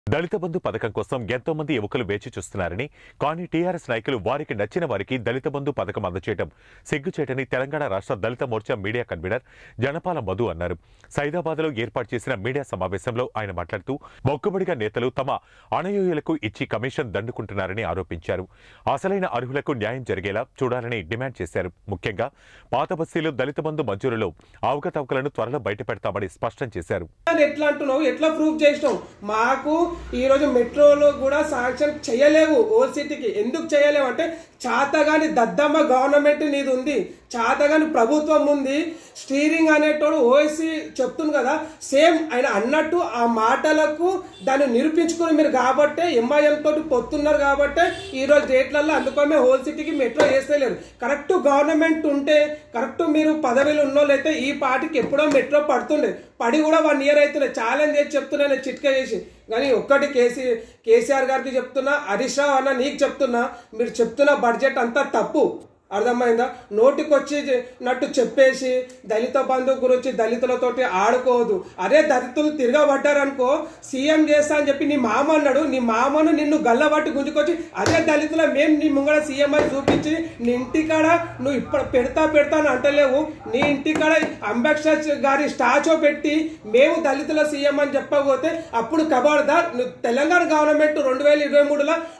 దళిత బంధు పథకం కోసం ఎంతో మంది యువకులు వేచి చూస్తున్నారని కానీ టీఆర్ఎస్ నాయకులు వారికి నచ్చిన వారికి దళిత బంధు పథకం అందచేయడం సిగ్గుచేటని తెలంగాణ రాష్ట్ర దళిత మోర్చా మీడియా కన్వీనర్ జనపాల మధు అన్నారు సైదాబాద్లో ఏర్పాటు చేసిన మీడియా సమావేశంలో ఆయన మాట్లాడుతూ మొక్కుబడిగా నేతలు తమ అనయోయులకు ఇచ్చి కమిషన్ దండుకుంటున్నారని ఆరోపించారు అసలైన అర్హులకు న్యాయం జరిగేలా చూడాలని డిమాండ్ చేశారు ముఖ్యంగా పాత బస్తీలు దళిత బంధు మంజూరులో అవకతవకలను త్వరలో బయటపెడతామని స్పష్టం చేశారు అని ఎట్లా అంటున్నావు ఎట్లా ప్రూవ్ చేసినావు మాకు ఈ రోజు మెట్రోలో కూడా శాంక్షన్ చేయలేవు ఓల్డ్ సిటీకి ఎందుకు చేయలేవు అంటే చాతగాని దద్దమ్మ గవర్నమెంట్ నీది ఉంది చాతగాని ప్రభుత్వం ఉంది స్టీరింగ్ అనేటోడు ఓఎస్సి చెప్తుంది కదా సేమ్ ఆయన అన్నట్టు ఆ మాటలకు దాన్ని నిరూపించుకుని మీరు కాబట్టే ఎంఐఎం తోటి పొత్తున్నారు కాబట్టే ఈ రోజు డేట్లలో అందుకోమే హోల్ సిటీకి మెట్రో వేస్తలేరు కరెక్ట్ గవర్నమెంట్ ఉంటే కరెక్ట్ మీరు పదవిలో ఉన్నోళ్ళైతే ఈ పార్టీకి ఎప్పుడో మెట్రో పడుతుండే పడి కూడా వన్ ఇయర్ అవుతుండే ఛాలెంజ్ చేసి చెప్తున్నా నేను చిట్కా చేసి కానీ ఒక్కటి కేసీ కేసీఆర్ గారికి చెప్తున్నా హరీష్ రావు అన్న నీకు చెప్తున్నా మీరు చెప్తున్న బడ్జెట్ అంతా తప్పు అర్థమైందా నోటికొచ్చి నట్టు చెప్పేసి దళిత బంధువు గురించి దళితులతోటి ఆడుకోవద్దు అరే దళితులు తిరగబడ్డారనుకో సీఎం చేస్తా అని చెప్పి నీ మామ అన్నాడు నీ మామను నిన్ను గల్లబట్టి గుంజుకొచ్చి అదే దళితుల మేము నీ ముంగడ సీఎం అని చూపించి నీ ఇంటికాడ నువ్వు ఇప్పుడు పెడతా పెడతా అని అంటలేవు నీ ఇంటికాడ అంబేద్కర్ గారి స్టాచ్యూ పెట్టి మేము దళితుల సీఎం అని చెప్పకపోతే అప్పుడు కబార్దార్ నువ్వు తెలంగాణ గవర్నమెంట్ రెండు వేల ఇరవై మూడులో